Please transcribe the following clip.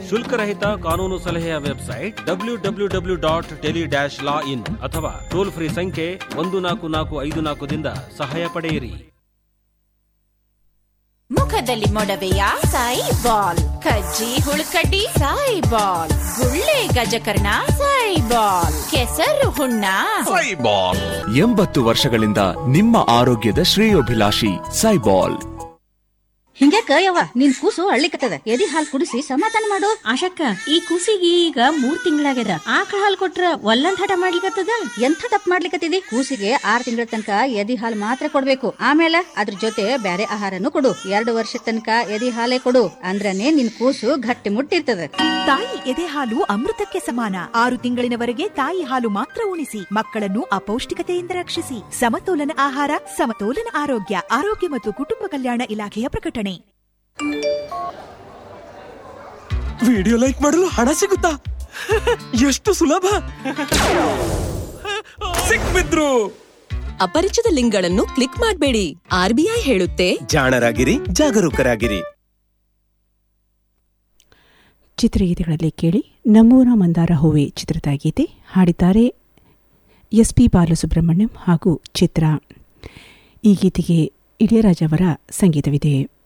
ಶುಲ್ಕರಹಿತ ಕಾನೂನು ಸಲಹೆಯ website W W W dot tele dash law in ಅಥವಾ ಟೋಲ್ ಫ್ರೀ ಸಂಖ್ಯೆ ಒಂದು ನಾಲ್ಕು ನಾಲ್ಕು ಐದು ನಾಲ್ಕದಿಂದ ಸಹಾಯ ಪಡೆಯಿರಿ ಮುಖದಲ್ಲಿ ಮೊಡವೆಯ ಸಾಯಿ ಬಾಲ್ ಕಜ್ಜಿ ಹುಳುಕಡ್ಡಿ ಸಾಯಿ ಬಾಲ್ ಗುಳ್ಳೆ ಗಜಕರ್ಣ ಸಾಯಿ ಬಾಲ್ ಕೆಸರು ಹುಣ್ಣ ಎಂಬತ್ತು ವರ್ಷಗಳಿಂದ ನಿಮ್ಮ ಆರೋಗ್ಯದ ಶ್ರೇಯೋಭಿಲಾಷಿ ಸೈಬಾಲ್ ಹಿಂಗ್ಯಾಕ ಯವ್ವ ನಿನ್ ಕೂಸು ಅಳ್ಳಿಕತ್ತದ ಎದಿ ಹಾಲ್ ಕುಡಿಸಿ ಸಮಾಧಾನ ಮಾಡು ಆಶಕ್ಕ ಈ ಕೂಸಿಗೆ ಈಗ ಮೂರ್ ತಿಂಗಳಾಗ್ಯದ ಆಕಳ ಹಾಲ್ ಕೊಟ್ರ ಒಲ್ಲಂದ್ ಹಠ ಮಾಡ್ಲಿಕತ್ತದ ಎಂಥ ತಪ್ಪು ಮಾಡ್ಲಿಕತ್ತಿದಿ ಕೂಸಿಗೆ ಆರ್ ತಿಂಗಳ ತನಕ ಎದಿ ಹಾಲ್ ಮಾತ್ರ ಕೊಡ್ಬೇಕು ಆಮೇಲೆ ಅದ್ರ ಜೊತೆ ಬ್ಯಾರೆ ಆಹಾರನು ಕೊಡು ಎರಡು ವರ್ಷ ತನಕ ಎದಿ ಹಾಲೇ ಕೊಡು ಅಂದ್ರನೇ ನಿನ್ ಕೂಸು ಗಟ್ಟಿ ಮುಟ್ಟಿರ್ತದ ತಾಯಿ ಎದೆ ಹಾಲು ಅಮೃತಕ್ಕೆ ಸಮಾನ ಆರು ತಿಂಗಳಿನವರೆಗೆ ತಾಯಿ ಹಾಲು ಮಾತ್ರ ಉಣಿಸಿ ಮಕ್ಕಳನ್ನು ಅಪೌಷ್ಟಿಕತೆಯಿಂದ ರಕ್ಷಿಸಿ ಸಮತೋಲನ ಆಹಾರ ಸಮತೋಲನ ಆರೋಗ್ಯ ಆರೋಗ್ಯ ಮತ್ತು ಕುಟುಂಬ ಕಲ್ಯಾಣ ಇಲಾಖೆಯ ಪ್ರಕಟಣೆ ವಿಡಿಯೋ ಲೈಕ್ ಮಾಡಲು ಹಣ ಸಿಗುತ್ತಾ ಎಷ್ಟು ಸುಲಭ ಸಿಕ್ಬಿದ್ರು ಅಪರಿಚಿತ ಲಿಂಕ್ಗಳನ್ನು ಕ್ಲಿಕ್ ಮಾಡಬೇಡಿ ಆರ್ಬಿಐ ಹೇಳುತ್ತೆ ಜಾಣರಾಗಿರಿ ಜಾಗರೂಕರಾಗಿರಿ ಚಿತ್ರಗೀತೆಗಳಲ್ಲಿ ಕೇಳಿ ನಮ್ಮೂರ ಮಂದಾರ ಹೂವೆ ಚಿತ್ರದ ಗೀತೆ ಹಾಡಿದ್ದಾರೆ ಎಸ್ ಪಿ ಬಾಲಸುಬ್ರಹ್ಮಣ್ಯಂ ಹಾಗೂ ಚಿತ್ರ ಈ ಗೀತೆಗೆ ಇಳಿಯರಾಜ್ ಅವರ ಸಂಗೀತವಿದೆ